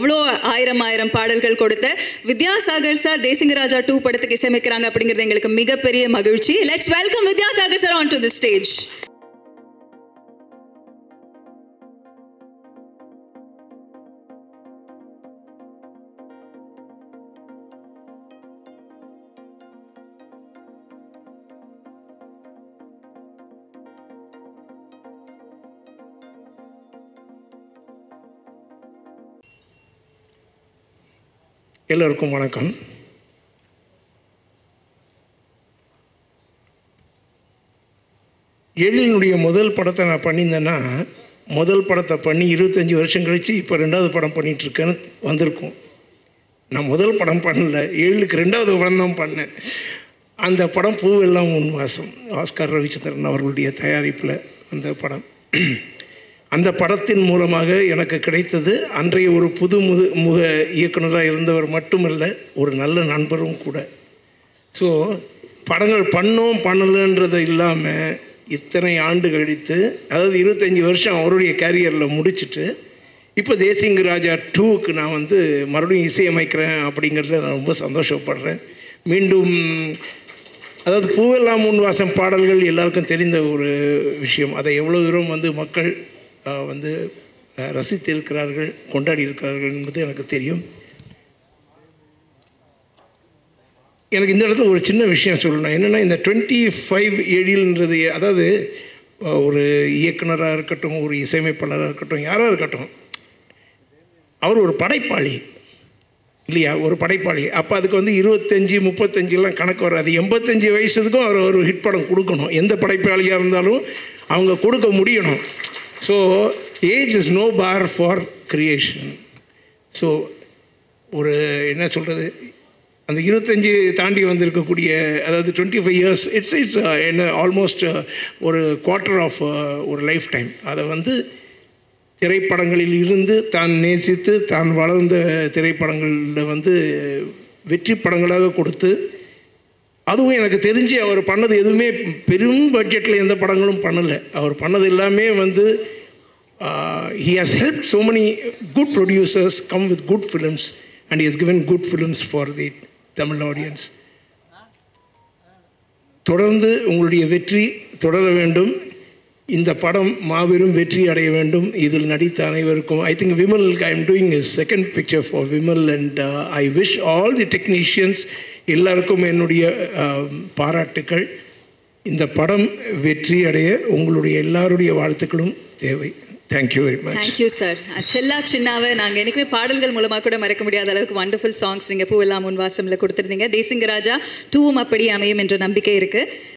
அவ்வளோ ஆயிரம் ஆயிரம் பாடல்கள் கொடுத்த வித்யாசாகர் சார் தேசிங்கராஜா டூ படத்துக்கு இசையமைக்கிறாங்க அப்படிங்கிறது எங்களுக்கு மிகப்பெரிய மகிழ்ச்சி let's welcome Vidyasagar sir on to the stage எல்லோருக்கும் வணக்கம் எழிலினுடைய முதல் படத்தை நான் பண்ணியிருந்தேன்னா முதல் படத்தை பண்ணி இருபத்தஞ்சி வருஷம் கழித்து இப்போ ரெண்டாவது படம் பண்ணிகிட்ருக்கேன்னு வந்திருக்கும் நான் முதல் படம் பண்ணல ஏழுக்கு ரெண்டாவது படம் தான் பண்ணேன் அந்த படம் பூவெல்லாம் உன் வாசம் ஆஸ்கார் ரவிச்சந்திரன் அவர்களுடைய தயாரிப்பில் அந்த படம் அந்த படத்தின் மூலமாக எனக்கு கிடைத்தது அன்றைய ஒரு புது முது முக இயக்குனராக இருந்தவர் மட்டுமல்ல ஒரு நல்ல நண்பரும் கூட ஸோ படங்கள் பண்ணோம் பண்ணலன்றது இல்லாமல் இத்தனை ஆண்டு கழித்து அதாவது இருபத்தஞ்சி வருஷம் அவருடைய கேரியரில் முடிச்சுட்டு இப்போ தேசிங்க ராஜா டூவுக்கு நான் வந்து மறுபடியும் இசையமைக்கிறேன் அப்படிங்கிறதுல நான் ரொம்ப சந்தோஷப்படுறேன் மீண்டும் அதாவது பூவெல்லாம் முன் வாசம் பாடல்கள் எல்லாருக்கும் தெரிந்த ஒரு விஷயம் அதை எவ்வளோ தூரம் வந்து மக்கள் ஆஹ், வந்து ஆஹ், ரசித்திருக்கிறார்கள் கொண்டாடி இருக்கிறார்கள் என்பது எனக்கு தெரியும் எனக்கு இந்த இடத்துல ஒரு சின்ன விஷயம் சொல்லணும் என்னென்னா இந்த டுவெண்ட்டி ஃபைவ் எழில்ன்றது அதாவது அஹ், ஒரு இயக்குனராக இருக்கட்டும் ஒரு இசையமைப்பாளராக இருக்கட்டும் யாராக இருக்கட்டும் அவர் ஒரு படைப்பாளி இல்லையா ஒரு படைப்பாளி அப்போ அதுக்கு வந்து இருபத்தஞ்சி முப்பத்தஞ்சுலாம் கணக்கு வராது எண்பத்தஞ்சு வயசுக்கும் அவர் ஒரு ஹிட் படம் கொடுக்கணும் எந்த படைப்பாளியாக இருந்தாலும் அவங்க கொடுக்க முடியணும் so age is no bar for creation so ஒரு என்ன சொல்கிறது அந்த இருபத்தஞ்சி தாண்டி வந்திருக்கக்கூடிய அதாவது twenty five years it's it's என்ன ஆல்மோஸ்ட் ஒரு குவார்ட்டர் ஆஃப் ஒரு லைஃப் டைம் அதை வந்து திரைப்படங்களில் இருந்து தான் நேசித்து தான் வளர்ந்த திரைப்படங்களில் வந்து வெற்றி படங்களாக கொடுத்து அதுவும் எனக்கு தெரிஞ்சு அவர் பண்ணது எதுவுமே பெரும் பட்ஜெட்டில் எந்த படங்களும் பண்ணலை அவர் பண்ணது எல்லாமே வந்து he has help so many good producers come with good films and has given good films for the Tamil audience தொடர்ந்து உங்களுடைய வெற்றி தொடர வேண்டும் இந்த படம் மாபெரும் வெற்றி அடைய வேண்டும் இதில் நடித்த அனைவருக்கும் I think Vimal I am doing is second picture for Vimal and I wish all the technicians எல்லாருக்கும் என்னுடைய uh, பாராட்டுக்கள் இந்த படம் வெற்றி அடைய உங்களுடைய எல்லாருடைய வாழ்த்துக்களும் தேவை thank you very much thank you sir செல்லா சின்னாவை நாங்கள் எனக்குமே பாடல்கள் மூலமாக கூட மறக்க முடியாத அளவுக்கு வண்டர்ஃபுல் சாங்ஸ் நீங்கள் பூவெல்லாம் முன் வாசமில் கொடுத்துருந்தீங்க தேசிங்கராஜா டூவும் அப்படி அமையும் என்ற நம்பிக்கை இருக்குது